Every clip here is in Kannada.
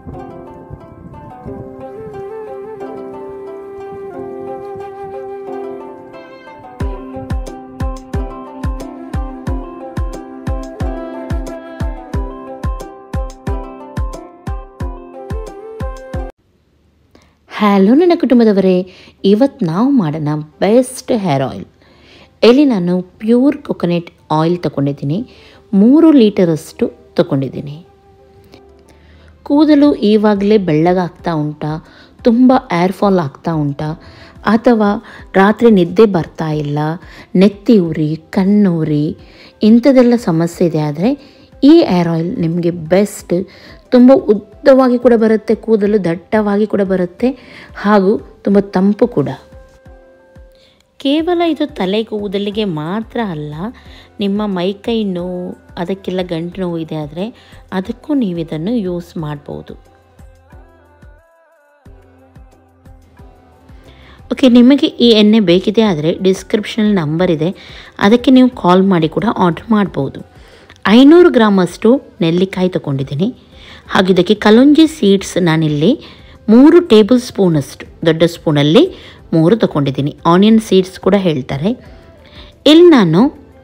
ಹ್ಯಾಲೋ ನನ್ನ ಕುಟುಂಬದವರೇ ಇವತ್ತು ನಾವು ಮಾಡೋಣ ಬೆಸ್ಟ್ ಹೇರ್ ಆಯಿಲ್ ಇಲ್ಲಿ ನಾನು ಪ್ಯೂರ್ ಕೊಕೊನೆಟ್ ಆಯಿಲ್ ತಗೊಂಡಿದ್ದೀನಿ ಮೂರು ಲೀಟರಷ್ಟು ತಗೊಂಡಿದ್ದೀನಿ ಕೂದಲು ಈವಾಗಲೇ ಬೆಳ್ಳಗಾಗ್ತಾ ಉಂಟಾ ತುಂಬ ಏರ್ ಫಾಲ್ ಆಗ್ತಾ ಉಂಟಾ ಅಥವಾ ರಾತ್ರಿ ನಿದ್ದೆ ಬರ್ತಾ ಇಲ್ಲ ನೆತ್ತಿ ಉರಿ ಕಣ್ಣು ಉರಿ ಇಂಥದ್ದೆಲ್ಲ ಸಮಸ್ಯೆ ಇದೆ ಆದರೆ ಈ ಏರ್ ಆಯಿಲ್ ನಿಮಗೆ ಬೆಸ್ಟ್ ತುಂಬ ಉದ್ದವಾಗಿ ಕೂಡ ಬರುತ್ತೆ ಕೂದಲು ದಟ್ಟವಾಗಿ ಕೂಡ ಬರುತ್ತೆ ಹಾಗೂ ತುಂಬ ತಂಪು ಕೂಡ ಕೇವಲ ಇದು ತಲೆ ಕೂದಲಿಗೆ ಮಾತ್ರ ಅಲ್ಲ ನಿಮ್ಮ ಮೈಕೈ ನೋವು ಅದಕ್ಕೆಲ್ಲ ಗಂಟು ನೋವು ಇದೆ ಆದರೆ ಅದಕ್ಕೂ ನೀವು ಇದನ್ನು ಯೂಸ್ ಮಾಡ್ಬೋದು ಓಕೆ ನಿಮಗೆ ಈ ಎಣ್ಣೆ ಬೇಕಿದೆ ಆದರೆ ಡಿಸ್ಕ್ರಿಪ್ಷನಲ್ಲಿ ನಂಬರ್ ಇದೆ ಅದಕ್ಕೆ ನೀವು ಕಾಲ್ ಮಾಡಿ ಕೂಡ ಆರ್ಡ್ರ್ ಮಾಡ್ಬೋದು ಐನೂರು ಗ್ರಾಮಷ್ಟು ನೆಲ್ಲಿಕಾಯಿ ತಗೊಂಡಿದ್ದೀನಿ ಹಾಗೆ ಇದಕ್ಕೆ ಕಲುಂಜಿ ಸೀಡ್ಸ್ ನಾನಿಲ್ಲಿ ಮೂರು ಟೇಬಲ್ ಸ್ಪೂನಷ್ಟು ದೊಡ್ಡ ಸ್ಪೂನಲ್ಲಿ ಮೂರು ತಗೊಂಡಿದ್ದೀನಿ ಆನಿಯನ್ ಸೀಡ್ಸ್ ಕೂಡ ಹೇಳ್ತಾರೆ ಇಲ್ಲಿ ನಾನು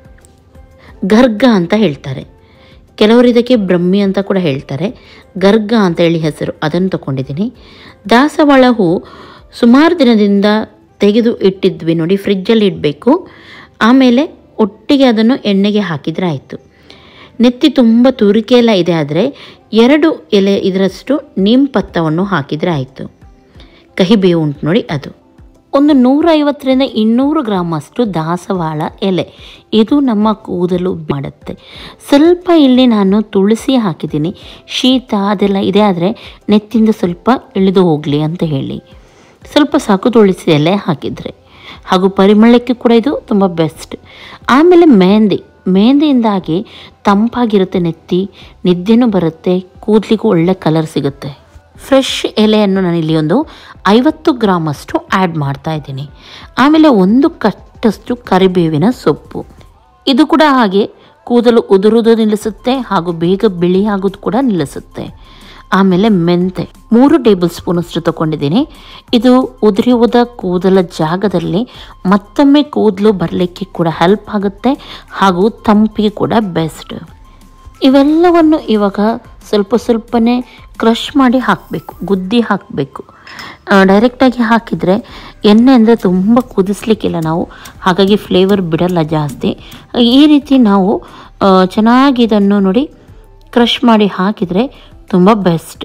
ಗರ್ಗ ಅಂತ ಹೇಳ್ತಾರೆ ಕೆಲವರು ಇದಕ್ಕೆ ಬ್ರಹ್ಮಿ ಅಂತ ಕೂಡ ಹೇಳ್ತಾರೆ ಗರ್ಗ ಅಂತ ಹೇಳಿ ಹೆಸರು ಅದನ್ನು ತಗೊಂಡಿದ್ದೀನಿ ದಾಸವಾಳ ಹೂ ಸುಮಾರು ದಿನದಿಂದ ತೆಗೆದು ಇಟ್ಟಿದ್ವಿ ನೋಡಿ ಫ್ರಿಜ್ಜಲ್ಲಿ ಇಡಬೇಕು ಆಮೇಲೆ ಒಟ್ಟಿಗೆ ಅದನ್ನು ಎಣ್ಣೆಗೆ ಹಾಕಿದರೆ ಆಯಿತು ನೆತ್ತಿ ತುಂಬ ತುರಿಕೆ ಎಲ್ಲ ಇದೆ ಆದರೆ ಎರಡು ಎಲೆ ಇದರಷ್ಟು ನೀಮ್ ಪತ್ತವನ್ನು ಹಾಕಿದರೆ ಆಯಿತು ಕಹಿಬೇವು ಉಂಟು ನೋಡಿ ಅದು ಒಂದು ನೂರೈವತ್ತರಿಂದ ಇನ್ನೂರು ಗ್ರಾಮಷ್ಟು ದಾಸವಾಳ ಎಲೆ ಇದು ನಮ್ಮ ಕೂದಲು ಮಾಡುತ್ತೆ ಸ್ವಲ್ಪ ಇಲ್ಲಿ ನಾನು ತುಳಸಿ ಹಾಕಿದ್ದೀನಿ ಶೀತ ಅದೆಲ್ಲ ಇದೆ ಆದರೆ ನೆತ್ತಿಂದ ಸ್ವಲ್ಪ ಇಳಿದು ಹೋಗಲಿ ಅಂತ ಹೇಳಿ ಸ್ವಲ್ಪ ಸಾಕು ತುಳಸಿ ಎಲೆ ಹಾಕಿದರೆ ಹಾಗೂ ಪರಿಮಳಕ್ಕೆ ಕೂಡ ಇದು ತುಂಬ ಬೆಸ್ಟ್ ಆಮೇಲೆ ಮೆಹಂದಿ ಮೆಹಂದಿಯಿಂದಾಗಿ ತಂಪಾಗಿರುತ್ತೆ ನೆತ್ತಿ ನಿದ್ದೆನೂ ಬರುತ್ತೆ ಕೂದಲಿಗೂ ಒಳ್ಳೆ ಕಲರ್ ಸಿಗುತ್ತೆ ಫ್ರೆಶ್ ಎಲೆಯನ್ನು ನಾನಿಲ್ಲಿ ಒಂದು ಐವತ್ತು ಗ್ರಾಮಷ್ಟು ಆ್ಯಡ್ ಮಾಡ್ತಾ ಇದ್ದೀನಿ ಆಮೇಲೆ ಒಂದು ಕಟ್ಟಷ್ಟು ಕರಿಬೇವಿನ ಸೊಪ್ಪು ಇದು ಕೂಡ ಹಾಗೆ ಕೂದಲು ಉದುರುವುದು ನಿಲ್ಲಿಸುತ್ತೆ ಹಾಗೂ ಬೇಗ ಬಿಳಿ ಆಗೋದು ಕೂಡ ನಿಲ್ಲಿಸುತ್ತೆ ಆಮೇಲೆ ಮೆಂತೆ ಮೂರು ಟೇಬಲ್ ಸ್ಪೂನಷ್ಟು ತಗೊಂಡಿದ್ದೀನಿ ಇದು ಉದುರಿ ಹೋದ ಕೂದಲ ಜಾಗದಲ್ಲಿ ಮತ್ತೊಮ್ಮೆ ಕೂದಲು ಬರಲಿಕ್ಕೆ ಕೂಡ ಹೆಲ್ಪ್ ಆಗುತ್ತೆ ಹಾಗೂ ತಂಪಿಗೆ ಕೂಡ ಬೆಸ್ಟ್ ಇವೆಲ್ಲವನ್ನು ಇವಾಗ ಸ್ವಲ್ಪ ಸ್ವಲ್ಪನೇ ಕ್ರಷ್ ಮಾಡಿ ಹಾಕಬೇಕು ಗುದ್ದಿ ಹಾಕಬೇಕು ಡೈರೆಕ್ಟಾಗಿ ಹಾಕಿದರೆ ಎಣ್ಣೆ ಅಂದರೆ ತುಂಬ ಕುದಿಸ್ಲಿಕ್ಕಿಲ್ಲ ನಾವು ಹಾಗಾಗಿ ಫ್ಲೇವರ್ ಬಿಡಲ್ಲ ಜಾಸ್ತಿ ಈ ರೀತಿ ನಾವು ಆ, ಚೆನ್ನಾಗಿ ಇದನ್ನು ನೋಡಿ ಕ್ರಷ್ ಮಾಡಿ ಹಾಕಿದರೆ ತುಂಬ ಬೆಸ್ಟ್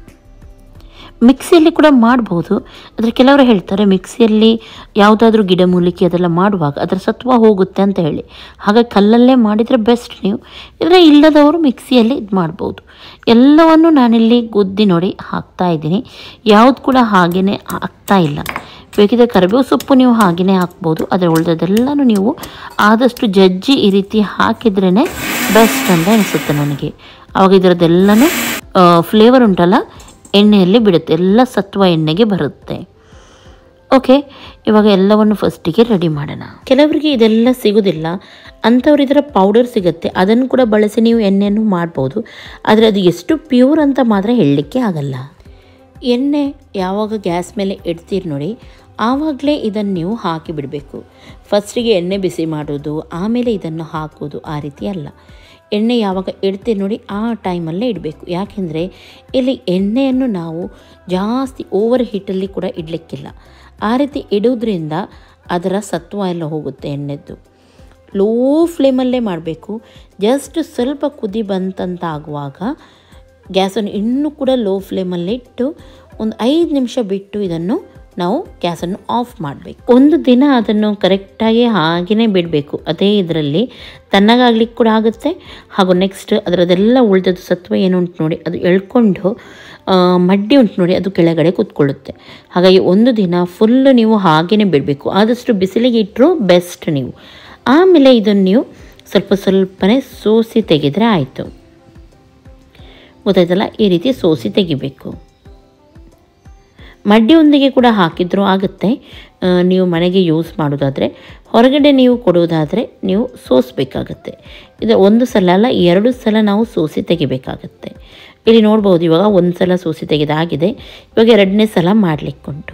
ಮಿಕ್ಸಿಯಲ್ಲಿ ಕೂಡ ಮಾಡ್ಬೋದು ಆದರೆ ಕೆಲವರು ಹೇಳ್ತಾರೆ ಮಿಕ್ಸಿಯಲ್ಲಿ ಯಾವುದಾದ್ರೂ ಗಿಡಮೂಲಿಕೆ ಅದೆಲ್ಲ ಮಾಡುವಾಗ ಅದರ ಸತ್ವ ಹೋಗುತ್ತೆ ಅಂತ ಹೇಳಿ ಹಾಗಾಗಿ ಕಲ್ಲಲ್ಲೇ ಮಾಡಿದರೆ ಬೆಸ್ಟ್ ನೀವು ಇದರ ಇಲ್ಲದವರು ಮಿಕ್ಸಿಯಲ್ಲಿ ಇದು ಮಾಡ್ಬೋದು ಎಲ್ಲವನ್ನು ನಾನಿಲ್ಲಿ ಗುದ್ದಿ ನೋಡಿ ಹಾಕ್ತಾ ಇದ್ದೀನಿ ಯಾವುದು ಕೂಡ ಹಾಗೇ ಆಗ್ತಾ ಇಲ್ಲ ಬೇಕಿದ್ರೆ ಕರಿಬೇವು ಸೊಪ್ಪು ನೀವು ಹಾಗೆಯೇ ಹಾಕ್ಬೋದು ಅದರ ಉಳಿದದೆಲ್ಲನೂ ನೀವು ಆದಷ್ಟು ಜಜ್ಜಿ ಈ ರೀತಿ ಹಾಕಿದ್ರೇ ಬೆಸ್ಟ್ ಅಂತ ಅನಿಸುತ್ತೆ ನನಗೆ ಆವಾಗ ಇದರದ್ದೆಲ್ಲನೂ ಫ್ಲೇವರ್ ಉಂಟಲ್ಲ ಎಣ್ಣೆಯಲ್ಲಿ ಬಿಡುತ್ತೆ ಎಲ್ಲ ಸತ್ವ ಎಣ್ಣೆಗೆ ಬರುತ್ತೆ ಓಕೆ ಇವಾಗ ಎಲ್ಲವನ್ನು ಫಸ್ಟಿಗೆ ರೆಡಿ ಮಾಡೋಣ ಕೆಲವರಿಗೆ ಇದೆಲ್ಲ ಸಿಗೋದಿಲ್ಲ ಅಂಥವ್ರು ಇದರ ಪೌಡರ್ ಸಿಗುತ್ತೆ ಅದನ್ನು ಕೂಡ ಬಳಸಿ ನೀವು ಎಣ್ಣೆಯನ್ನು ಮಾಡ್ಬೋದು ಆದರೆ ಅದು ಎಷ್ಟು ಪ್ಯೂರ್ ಅಂತ ಮಾತ್ರ ಹೇಳಲಿಕ್ಕೆ ಆಗಲ್ಲ ಎಣ್ಣೆ ಯಾವಾಗ ಗ್ಯಾಸ್ ಮೇಲೆ ಇಡ್ತೀರಿ ನೋಡಿ ಆವಾಗಲೇ ಇದನ್ನು ನೀವು ಹಾಕಿ ಬಿಡಬೇಕು ಫಸ್ಟಿಗೆ ಎಣ್ಣೆ ಬಿಸಿ ಮಾಡೋದು ಆಮೇಲೆ ಇದನ್ನು ಹಾಕೋದು ಆ ರೀತಿ ಅಲ್ಲ ಎಣ್ಣೆ ಯಾವಾಗ ಇಡ್ತೀರಿ ನೋಡಿ ಆ ಟೈಮಲ್ಲೇ ಇಡಬೇಕು ಯಾಕೆಂದರೆ ಇಲ್ಲಿ ಎಣ್ಣೆಯನ್ನು ನಾವು ಜಾಸ್ತಿ ಓವರ್ ಹೀಟಲ್ಲಿ ಕೂಡ ಇಡಲಿಕ್ಕಿಲ್ಲ ಆ ರೀತಿ ಇಡೋದ್ರಿಂದ ಅದರ ಸತ್ವ ಎಲ್ಲ ಹೋಗುತ್ತೆ ಎಣ್ಣೆದ್ದು ಲೋ ಫ್ಲೇಮಲ್ಲೇ ಮಾಡಬೇಕು ಜಸ್ಟ್ ಸ್ವಲ್ಪ ಕುದಿ ಬಂತಂತ ಆಗುವಾಗ ಗ್ಯಾಸನ್ನು ಇನ್ನೂ ಕೂಡ ಲೋ ಫ್ಲೇಮಲ್ಲಿ ಇಟ್ಟು ಒಂದು ಐದು ನಿಮಿಷ ಬಿಟ್ಟು ಇದನ್ನು ನಾವು ಗ್ಯಾಸನ್ನು ಆಫ್ ಮಾಡಬೇಕು ಒಂದು ದಿನ ಅದನ್ನು ಕರೆಕ್ಟಾಗಿ ಹಾಗೆಯೇ ಬಿಡಬೇಕು ಅದೇ ಇದರಲ್ಲಿ ತಣ್ಣಗಾಗ್ಲಿಕ್ಕೆ ಕೂಡ ಆಗುತ್ತೆ ಹಾಗೂ ನೆಕ್ಸ್ಟ್ ಅದರದೆಲ್ಲ ಉಳಿದದ್ದು ಸತ್ವ ಏನು ಉಂಟು ನೋಡಿ ಅದು ಎಳ್ಕೊಂಡು ಆ, ಮಡ್ಡಿ ಉಂಟು ನೋಡಿ ಅದು ಕೆಳಗಡೆ ಕೂತ್ಕೊಳ್ಳುತ್ತೆ ಹಾಗಾಗಿ ಒಂದು ದಿನ ಫುಲ್ಲು ನೀವು ಹಾಗೆಯೇ ಬಿಡಬೇಕು ಆದಷ್ಟು ಬಿಸಿಲಿಗೆ ಇಟ್ಟರು ಬೆಸ್ಟ್ ನೀವು ಆಮೇಲೆ ಇದನ್ನು ನೀವು ಸ್ವಲ್ಪ ಸ್ವಲ್ಪನೇ ಸೋಸಿ ತೆಗೆದರೆ ಆಯಿತು ಗೊತ್ತಾಯ್ತಲ್ಲ ಈ ರೀತಿ ಸೋಸಿ ತೆಗಿಬೇಕು ಮಡ್ಡಿಯೊಂದಿಗೆ ಕೂಡ ಹಾಕಿದ್ರೂ ಆಗುತ್ತೆ ಆ, ನೀವು ಮನೆಗೆ ಯೂಸ್ ಮಾಡೋದಾದರೆ ಹೊರಗಡೆ ನೀವು ಕೊಡೋದಾದರೆ ನೀವು ಸೋಸಬೇಕಾಗತ್ತೆ ಇದು ಒಂದು ಸಲ ಅಲ್ಲ ಎರಡು ಸಲ ನಾವು ಸೋಸಿ ತೆಗಿಬೇಕಾಗತ್ತೆ ಇಲ್ಲಿ ನೋಡ್ಬೋದು ಇವಾಗ ಒಂದು ಸಲ ಸೂಸಿ ತೆಗೆದಾಗಿದೆ ಇವಾಗ ಎರಡನೇ ಸಲ ಮಾಡಲಿಕ್ಕುಂಟು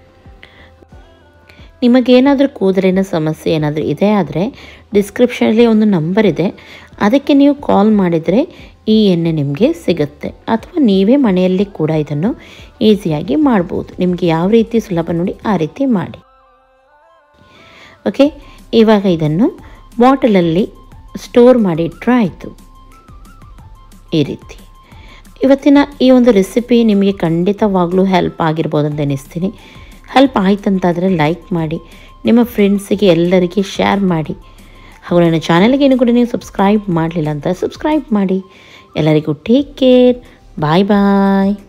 ನಿಮಗೇನಾದರೂ ಕೂದಲಿನ ಸಮಸ್ಯೆ ಏನಾದರೂ ಇದೆ ಆದರೆ ಡಿಸ್ಕ್ರಿಪ್ಷನಲ್ಲಿ ಒಂದು ನಂಬರ್ ಇದೆ ಅದಕ್ಕೆ ನೀವು ಕಾಲ್ ಮಾಡಿದರೆ ಈ ಎಣ್ಣೆ ನಿಮಗೆ ಸಿಗುತ್ತೆ ಅಥವಾ ನೀವೇ ಮನೆಯಲ್ಲಿ ಕೂಡ ಇದನ್ನು ಈಸಿಯಾಗಿ ಮಾಡ್ಬೋದು ನಿಮಗೆ ಯಾವ ರೀತಿ ಸುಲಭ ನೋಡಿ ಆ ರೀತಿ ಮಾಡಿ ಓಕೆ ಇವಾಗ ಇದನ್ನು ಬಾಟಲಲ್ಲಿ ಸ್ಟೋರ್ ಮಾಡಿ ಇಟ್ಟರೆ ಆಯಿತು ಈ ರೀತಿ ಇವತ್ತಿನ ಈ ಒಂದು ರೆಸಿಪಿ ನಿಮಗೆ ಖಂಡಿತವಾಗ್ಲೂ ಹೆಲ್ಪ್ ಆಗಿರ್ಬೋದು ಅಂತ ಎನಿಸ್ತೀನಿ ಹೆಲ್ಪ್ ಆಯ್ತಂತಾದರೆ ಲೈಕ್ ಮಾಡಿ ನಿಮ್ಮ ಫ್ರೆಂಡ್ಸಿಗೆ ಎಲ್ಲರಿಗೆ ಶೇರ್ ಮಾಡಿ ಹಾಗೂ ನನ್ನ ಚಾನಲ್ಗೆ ಏನು ಕೂಡ ನೀವು ಸಬ್ಸ್ಕ್ರೈಬ್ ಮಾಡಲಿಲ್ಲ ಅಂತ ಸಬ್ಸ್ಕ್ರೈಬ್ ಮಾಡಿ ಎಲ್ಲರಿಗೂ ಟೇಕ್ ಕೇರ್ ಬಾಯ್ ಬಾಯ್